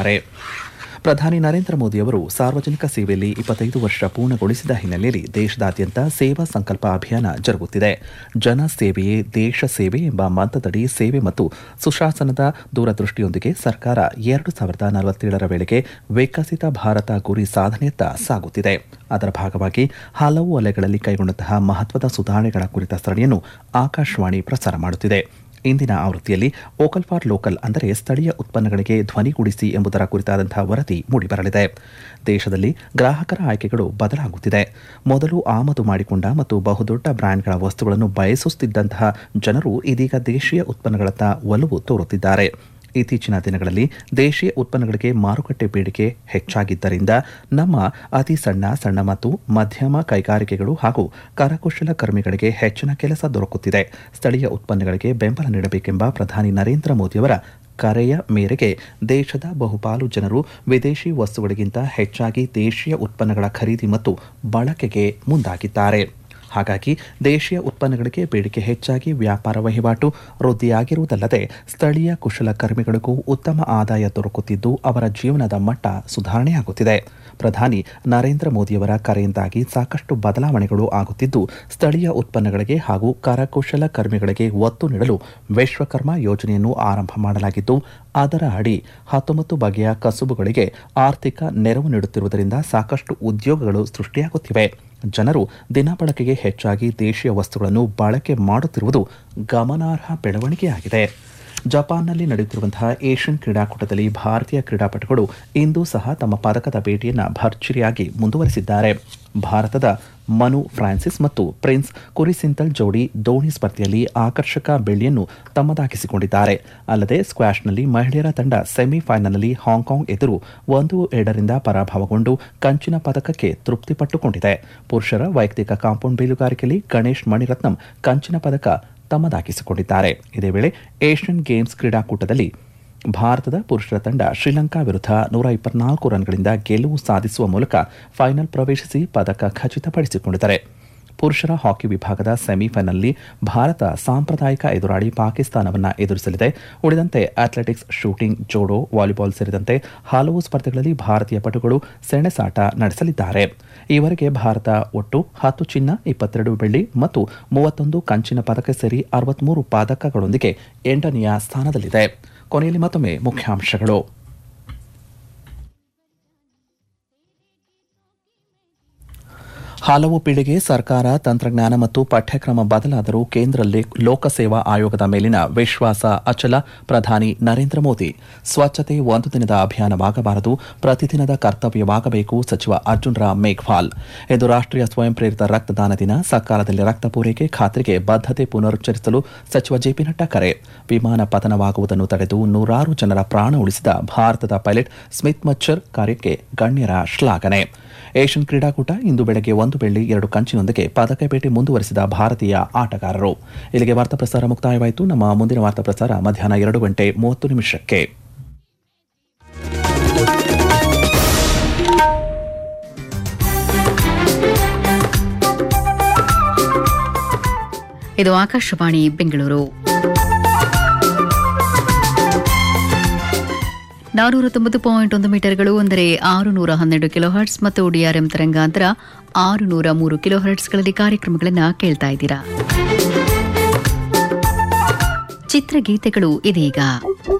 ತಿಳಿಸಿದ್ದಾರೆ ಪ್ರಧಾನಿ ನರೇಂದ್ರ ಮೋದಿ ಅವರು ಸಾರ್ವಜನಿಕ ಸೇವೆಯಲ್ಲಿ ಇಪ್ಪತ್ತೈದು ವರ್ಷ ಪೂರ್ಣಗೊಳಿಸಿದ ಹಿನ್ನೆಲೆಯಲ್ಲಿ ದೇಶದಾದ್ಯಂತ ಸೇವಾ ಸಂಕಲ್ಪ ಅಭಿಯಾನ ಜರುಗುತ್ತಿದೆ ಜನ ಸೇವೆಯೇ ದೇಶ ಸೇವೆ ಎಂಬ ಮಂತ್ರದಡಿ ಸೇವೆ ಮತ್ತು ಸುಶಾಸನದ ದೂರದೃಷ್ಟಿಯೊಂದಿಗೆ ಸರ್ಕಾರ ಎರಡು ಸಾವಿರದ ನಲವತ್ತೇಳರ ವೇಳೆಗೆ ವಿಕಸಿತ ಭಾರತ ಗುರಿ ಸಾಧನೆಯತ್ತ ಸಾಗುತ್ತಿದೆ ಅದರ ಭಾಗವಾಗಿ ಹಲವು ವಲಯಗಳಲ್ಲಿ ಕೈಗೊಂಡಂತಹ ಮಹತ್ವದ ಸುಧಾರಣೆಗಳ ಕುರಿತ ಸರಣಿಯನ್ನು ಆಕಾಶವಾಣಿ ಪ್ರಸಾರ ಮಾಡುತ್ತಿದೆ ಇಂದಿನ ಆವೃತ್ತಿಯಲ್ಲಿ ವೋಕಲ್ ಫಾರ್ ಲೋಕಲ್ ಅಂದರೆ ಸ್ಥಳೀಯ ಉತ್ಪನ್ನಗಳಿಗೆ ಧ್ವನಿಗೂಡಿಸಿ ಎಂಬುದರ ಕುರಿತಾದಂತಹ ವರದಿ ಮೂಡಿಬರಲಿದೆ ದೇಶದಲ್ಲಿ ಗ್ರಾಹಕರ ಆಯ್ಕೆಗಳು ಬದಲಾಗುತ್ತಿದೆ ಮೊದಲು ಆಮದು ಮಾಡಿಕೊಂಡ ಮತ್ತು ಬಹುದೊಡ್ಡ ಬ್ರ್ಯಾಂಡ್ಗಳ ವಸ್ತುಗಳನ್ನು ಬಯಸುತ್ತಿದ್ದಂತಹ ಜನರು ಇದೀಗ ದೇಶೀಯ ಉತ್ಪನ್ನಗಳತ್ತ ಒಲವು ತೋರುತ್ತಿದ್ದಾರೆ ಇತ್ತೀಚಿನ ದಿನಗಳಲ್ಲಿ ದೇಶೀಯ ಉತ್ಪನ್ನಗಳಿಗೆ ಮಾರುಕಟ್ಟೆ ಬೇಡಿಕೆ ಹೆಚ್ಚಾಗಿದ್ದರಿಂದ ನಮ್ಮ ಅತಿ ಸಣ್ಣ ಸಣ್ಣ ಮತ್ತು ಮಧ್ಯಮ ಕೈಗಾರಿಕೆಗಳು ಹಾಗೂ ಕರಕುಶಲ ಕರ್ಮಿಗಳಿಗೆ ಹೆಚ್ಚಿನ ಕೆಲಸ ದೊರಕುತ್ತಿದೆ ಸ್ಥಳೀಯ ಉತ್ಪನ್ನಗಳಿಗೆ ಬೆಂಬಲ ನೀಡಬೇಕೆಂಬ ಪ್ರಧಾನಿ ನರೇಂದ್ರ ಮೋದಿಯವರ ಕರೆಯ ಮೇರೆಗೆ ದೇಶದ ಬಹುಪಾಲು ಜನರು ವಿದೇಶಿ ವಸ್ತುಗಳಿಗಿಂತ ಹೆಚ್ಚಾಗಿ ದೇಶೀಯ ಉತ್ಪನ್ನಗಳ ಖರೀದಿ ಮತ್ತು ಬಳಕೆಗೆ ಮುಂದಾಗಿದ್ದಾರೆ ಹಾಗಾಗಿ ದೇಶೀಯ ಉತ್ಪನ್ನಗಳಿಗೆ ಬೇಡಿಕೆ ಹೆಚ್ಚಾಗಿ ವ್ಯಾಪಾರ ವಹಿವಾಟು ವೃದ್ಧಿಯಾಗಿರುವುದಲ್ಲದೆ ಸ್ಥಳೀಯ ಕುಶಲಕರ್ಮಿಗಳಿಗೂ ಉತ್ತಮ ಆದಾಯ ದೊರಕುತ್ತಿದ್ದು ಅವರ ಜೀವನದ ಮಟ್ಟ ಸುಧಾರಣೆಯಾಗುತ್ತಿದೆ ಪ್ರಧಾನಿ ನರೇಂದ್ರ ಮೋದಿಯವರ ಕರೆಯಿಂದಾಗಿ ಸಾಕಷ್ಟು ಬದಲಾವಣೆಗಳು ಆಗುತ್ತಿದ್ದು ಸ್ಥಳೀಯ ಉತ್ಪನ್ನಗಳಿಗೆ ಹಾಗೂ ಕರಕುಶಲ ಕರ್ಮಿಗಳಿಗೆ ಒತ್ತು ನೀಡಲು ವಿಶ್ವಕರ್ಮ ಯೋಜನೆಯನ್ನು ಆರಂಭ ಮಾಡಲಾಗಿದ್ದು ಅದರ ಅಡಿ ಹತ್ತೊಂಬತ್ತು ಬಗೆಯ ಕಸುಬುಗಳಿಗೆ ಆರ್ಥಿಕ ನೆರವು ನೀಡುತ್ತಿರುವುದರಿಂದ ಸಾಕಷ್ಟು ಉದ್ಯೋಗಗಳು ಸೃಷ್ಟಿಯಾಗುತ್ತಿವೆ ಜನರು ದಿನಬಳಕೆಗೆ ಹೆಚ್ಚಾಗಿ ದೇಶೀಯ ವಸ್ತುಗಳನ್ನು ಬಳಕೆ ಮಾಡುತ್ತಿರುವುದು ಗಮನಾರ್ಹ ಬೆಳವಣಿಗೆಯಾಗಿದೆ ಜಪಾನ್ನಲ್ಲಿ ನಡೆಯುತ್ತಿರುವಂತಹ ಏಷ್ಯನ್ ಕ್ರೀಡಾಕೂಟದಲ್ಲಿ ಭಾರತೀಯ ಕ್ರೀಡಾಪಟುಗಳು ಇಂದು ಸಹ ತಮ್ಮ ಪದಕದ ಭೇಟಿಯನ್ನು ಭರ್ಜರಿಯಾಗಿ ಮುಂದುವರೆಸಿದ್ದಾರೆ ಭಾರತದ ಮನು ಫ್ರಾನ್ಸಿಸ್ ಮತ್ತು ಪ್ರಿನ್ಸ್ ಕುರಿಸಿಂತಲ್ ಜೋಡಿ ದೋಣಿ ಸ್ಪರ್ಧೆಯಲ್ಲಿ ಆಕರ್ಷಕ ಬೆಳ್ಳಿಯನ್ನು ತಮ್ಮದಾಗಿಸಿಕೊಂಡಿದ್ದಾರೆ ಅಲ್ಲದೆ ಸ್ಕ್ವಾಷ್ನಲ್ಲಿ ಮಹಿಳೆಯರ ತಂಡ ಸೆಮಿಫೈನಲ್ನಲ್ಲಿ ಹಾಂಗ್ಕಾಂಗ್ ಎದುರು ಒಂದು ಎರಡರಿಂದ ಪರಾಭವಗೊಂಡು ಕಂಚಿನ ಪದಕಕ್ಕೆ ತೃಪ್ತಿಪಟ್ಟುಕೊಂಡಿದೆ ಪುರುಷರ ವೈಯಕ್ತಿಕ ಕಾಂಪೌಂಡ್ ಬೇಲುಗಾರಿಕೆಯಲ್ಲಿ ಗಣೇಶ್ ಮಣಿರತ್ನಂ ಕಂಚಿನ ಪದಕ ತಮ್ಮದಾಗಿಸಿಕೊಂಡಿದ್ದಾರೆ ಇದೇ ವೇಳೆ ಏಷ್ಯನ್ ಗೇಮ್ಸ್ ಕ್ರೀಡಾಕೂಟದಲ್ಲಿ ಭಾರತದ ಪುರುಷರ ತಂಡ ಶ್ರೀಲಂಕಾ ವಿರುದ್ಧ ನೂರ ಇಪ್ಪತ್ನಾಲ್ಕು ರನ್ಗಳಿಂದ ಗೆಲುವು ಸಾಧಿಸುವ ಮೂಲಕ ಫೈನಲ್ ಪ್ರವೇಶಿಸಿ ಪದಕ ಖಚಿತಪಡಿಸಿಕೊಂಡಿದ್ದಾರೆ ಪುರುಷರ ಹಾಕಿ ವಿಭಾಗದ ಸೆಮಿಫೈನಲ್ನಲ್ಲಿ ಭಾರತ ಸಾಂಪ್ರದಾಯಿಕ ಎದುರಾಳಿ ಪಾಕಿಸ್ತಾನವನ್ನು ಎದುರಿಸಲಿದೆ ಉಳಿದಂತೆ ಅಥ್ಲೆಟಿಕ್ಸ್ ಶೂಟಿಂಗ್ ಜೋಡೋ ವಾಲಿಬಾಲ್ ಸೇರಿದಂತೆ ಹಲವು ಸ್ಪರ್ಧೆಗಳಲ್ಲಿ ಭಾರತೀಯ ಪಟುಗಳು ಸೆಣಸಾಟ ನಡೆಸಲಿದ್ದಾರೆ ಈವರೆಗೆ ಭಾರತ ಒಟ್ಟು ಹತ್ತು ಚಿನ್ನ ಇಪ್ಪತ್ತೆರಡು ಬೆಳ್ಳಿ ಮತ್ತು ಮೂವತ್ತೊಂದು ಕಂಚಿನ ಪದಕ ಸೇರಿ ಅರವತ್ಮೂರು ಪದಕಗಳೊಂದಿಗೆ ಎಂಟನೆಯ ಸ್ಥಾನದಲ್ಲಿದೆ ಕೊನೆಯಲ್ಲಿ ಮತ್ತೊಮ್ಮೆ ಮುಖ್ಯಾಂಶಗಳು ಹಲವು ಪೀಳಿಗೆ ಸರ್ಕಾರ ತಂತ್ರಜ್ಞಾನ ಮತ್ತು ಪಠ್ಯಕ್ರಮ ಬದಲಾದರೂ ಕೇಂದ್ರದಲ್ಲಿ ಲೋಕಸೇವಾ ಆಯೋಗದ ಮೇಲಿನ ವಿಶ್ವಾಸ ಅಚಲ ಪ್ರಧಾನಿ ನರೇಂದ್ರ ಮೋದಿ ಸ್ವಚ್ಛತೆ ಒಂದು ದಿನದ ಅಭಿಯಾನವಾಗಬಾರದು ಪ್ರತಿದಿನದ ಕರ್ತವ್ಯವಾಗಬೇಕು ಸಚಿವ ಅರ್ಜುನ್ ರಾಮ್ ಮೇಘ್ವಾಲ್ ಇದು ರಾಷ್ಟ್ರೀಯ ಸ್ವಯಂ ಪ್ರೇರಿತ ರಕ್ತದಾನ ದಿನ ಸಕಾಲದಲ್ಲಿ ರಕ್ತ ಪೂರೈಕೆ ಖಾತ್ರಿಗೆ ಬದ್ಧತೆ ಪುನರುಚ್ಚರಿಸಲು ಸಚಿವ ಜೆಪಿ ನಡ್ಡಾ ಕರೆ ವಿಮಾನ ಪತನವಾಗುವುದನ್ನು ತಡೆದು ನೂರಾರು ಜನರ ಪ್ರಾಣ ಉಳಿಸಿದ ಭಾರತದ ಪೈಲಟ್ ಸ್ಮಿತ್ ಮಚ್ಚರ್ ಕಾರ್ಯಕ್ಕೆ ಗಣ್ಯರ ಶ್ಲಾಘನೆ ಏಷ್ಯನ್ ಕ್ರೀಡಾಕೂಟ ಇಂದು ಬೆಳಗ್ಗೆ ಒಂದು ಬೆಳ್ಳಿ ಎರಡು ಕಂಚಿನೊಂದಿಗೆ ಪದಕ ಬೇಟೆ ಮುಂದುವರೆಸಿದ ಭಾರತೀಯ ಆಟಗಾರರು ಇಲ್ಲಿಗೆ ವಾರ್ತಾ ಪ್ರಸಾರ ಮುಕ್ತಾಯವಾಯಿತು ನಮ್ಮ ಮುಂದಿನ ವಾರ್ತಾ ಪ್ರಸಾರ ಮಧ್ಯಾಹ್ನ ಎರಡು ಗಂಟೆ ಮೂವತ್ತು ನಿಮಿಷಕ್ಕೆ ಇದು ಆಕಾಶವಾಣಿ ಬೆಂಗಳೂರು ನಾನೂರ ತೊಂಬತ್ತು ಪಾಯಿಂಟ್ ಒಂದು ಮೀಟರ್ಗಳು ಅಂದರೆ ಆರು ನೂರ ಹನ್ನೆರಡು ಕಿಲೋ ಹರ್ಟ್ಸ್ ಮತ್ತು ಡಿಆರ್ಎಂ ತರಂಗಾಂತರ ಆರು ನೂರ ಮೂರು ಕಿಲೋ ಹರ್ಟ್ಸ್ಗಳಲ್ಲಿ ಕಾರ್ಯಕ್ರಮಗಳನ್ನು ಕೇಳ್ತಾ ಇದ್ದೀರಾ ಚಿತ್ರಗೀತೆಗಳು ಇದೀಗ